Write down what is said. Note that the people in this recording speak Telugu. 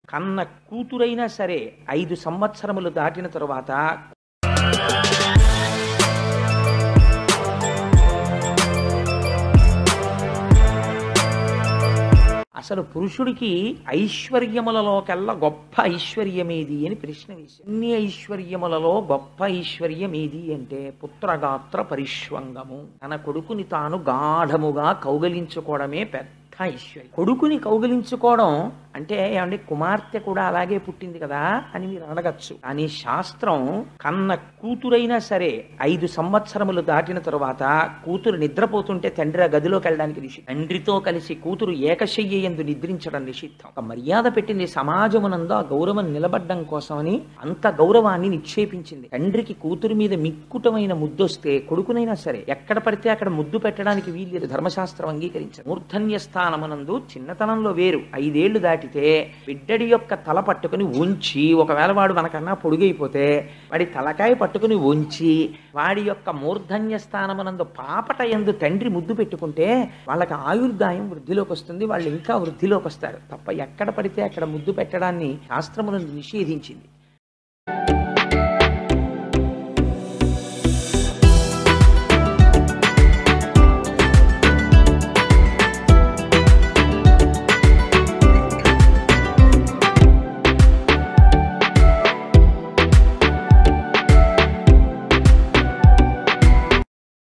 కన్న కూతురైనా సరే ఐదు సంవత్సరములు దాటిన తరువాత అసలు పురుషుడికి ఐశ్వర్యములలోకెల్లా గొప్ప ఐశ్వర్యమేది అని ప్రశ్న వేసి అన్ని ఐశ్వర్యములలో గొప్ప ఐశ్వర్యమేది అంటే పుత్రగాత్ర పరిష్వంగము తన కొడుకుని తాను గాఢముగా కౌగలించుకోవడమే పెద్ద ఐశ్వర్యం కొడుకుని కౌగలించుకోవడం అంటే ఏమంటే కుమార్తె కూడా అలాగే పుట్టింది కదా అని మీరు అడగచ్చు కానీ శాస్త్రం కన్న కూతురైనా సరే ఐదు సంవత్సరములు దాటిన తరువాత కూతురు నిద్రపోతుంటే తండ్రి ఆ గదిలోకి వెళ్ళడానికి నిషిద్ధం తండ్రితో కలిసి కూతురు ఏకశయ్య ఎందు నిద్రించడం నిషిద్ధం ఒక మర్యాద పెట్టింది సమాజమునందు ఆ గౌరవం నిలబడ్డం కోసమని అంత గౌరవాన్ని నిక్షేపించింది తండ్రికి కూతురు మీద మిక్కుటమైన ముద్దొస్తే కొడుకునైనా సరే ఎక్కడ పడితే అక్కడ ముద్దు పెట్టడానికి వీల్లేదు ధర్మశాస్త్రం అంగీకరించారు మూర్ధన్య స్థానమునందు చిన్నతనంలో వేరు ఐదేళ్లు దాటితే బిడ్డడి యొక్క తల పట్టుకుని ఉంచి ఒకవేళ వాడు మనకన్నా పొడుగైపోతే వాడి తలకాయ పట్టుకుని ఉంచి వాడి యొక్క మూర్ధన్య స్థానమునందు పాపట ఎందు తండ్రి ముద్దు పెట్టుకుంటే వాళ్ళకి ఆయుర్దాయం వృద్ధిలోకి వస్తుంది వాళ్ళు ఇంకా వృద్ధిలోకి వస్తారు తప్ప ఎక్కడ పడితే అక్కడ ముద్దు పెట్టడాన్ని శాస్త్రమునందు నిషేధించింది